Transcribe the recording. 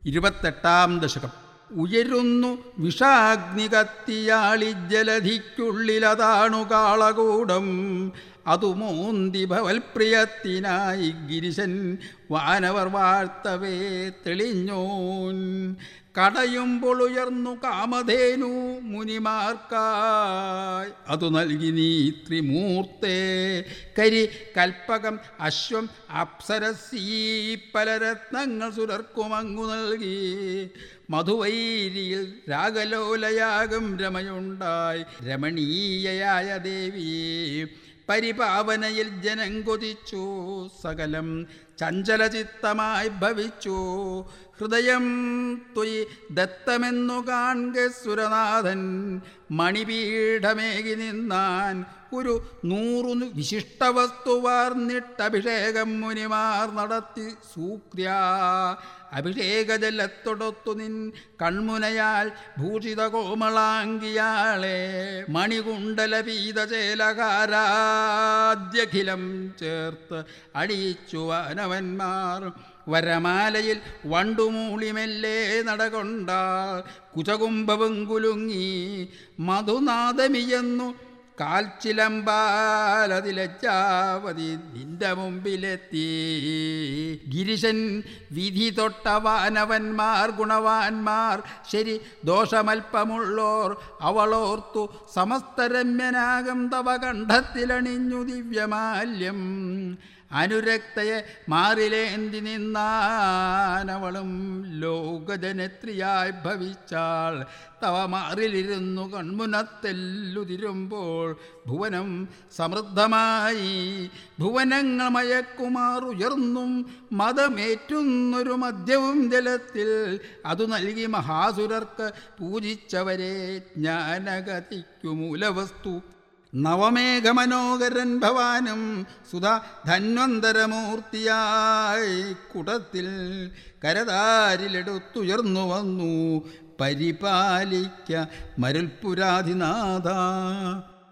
ഇരുപത്തെട്ടാം ദശകം ഉയരുന്നു വിഷാഗ്നി കത്തിയാളി ജലധിക്കുള്ളിലതാണു കാളകൂടം അതു മോന്തി ഭവൽപ്രിയത്തിനായി ഗിരിശൻ വാനവർ വാഴ്ത്തവേ തെളിഞ്ഞോൻ കടയുമ്പോൾ ഉയർന്നു കാമധേനു മുനിമാർക്കായി അതു നൽകി നീ ത്രിമൂർത്തേ കരി കൽപ്പകം അശ്വം അപ്സരസീ പല രത്നങ്ങൾ സുരർക്കുമങ്ങു നൽകി മധുവൈരിയിൽ രാഗലോലയാകും രമയുണ്ടായി രമണീയയായ ദേവി പരിപാവനയിൽ ജനം കൊതിച്ചു സകലം ചഞ്ചലചിത്തമായി ഭവിച്ചു ഹൃദയം തൊയ് ദത്തമെന്നു കാൺകെ സുരനാഥൻ മണിപീഠമേകി നിന്നാൻ ഒരു നൂറു വിശിഷ്ട വസ്തു വാർന്നിട്ടഭിഷേകം മുനിമാർ നടത്തി സൂക്ര്യ അഭിഷേകജലത്തൊടൊത്തു നിൻ കൺമുനയാൽ ഭൂഷിത കോമളാങ്കിയാളെ മണികുണ്ടല പീതചേലകാരാദ്യഖിലം ചേർത്ത് അടിയിച്ചു വാനവന്മാർ വരമാലയിൽ വണ്ടുമൂളിമെല്ലെ നടകൊണ്ട കുചകുംഭവും കുലുങ്ങി മധുനാദമിയെന്നു കാൽച്ചിലമ്പാലതിലച്ചാവതി നിന്റെ മുമ്പിലെത്തി ഗിരിശൻ വിധി തൊട്ട വാനവന്മാർ ഗുണവാന്മാർ ശരി ദോഷമൽപ്പമുള്ളോർ അവളോർത്തു സമസ്തരമ്യനാകം തവ കണ്ഠത്തിലണിഞ്ഞു ദിവ്യമാല്യം അനുരക്തയെ മാറിലേന്തി നിന്നാനവളും ലോകജനത്രിയായി ഭവിച്ചാൾ തവ മാറിലിരുന്നു കൺമുനത്തെല്ലുതിരുമ്പോൾ ഭുവനം സമൃദ്ധമായി ഭുവനങ്ങൾ മയക്കുമാർ ഉയർന്നും മതമേറ്റുന്നൊരു മദ്യവും ജലത്തിൽ അതു നൽകി മഹാസുരർക്ക് പൂജിച്ചവരെ ജ്ഞാനഗതിക്കു മൂലവസ്തു നവമേഘമനോഹരൻ ഭവാനും സുധാ ധന്വന്തരമൂർത്തിയായി കുടത്തിൽ കരതാരിലെടുത്തുയർന്നു വന്നു പരിപാലിക്ക മരുൽപുരാധിനാഥ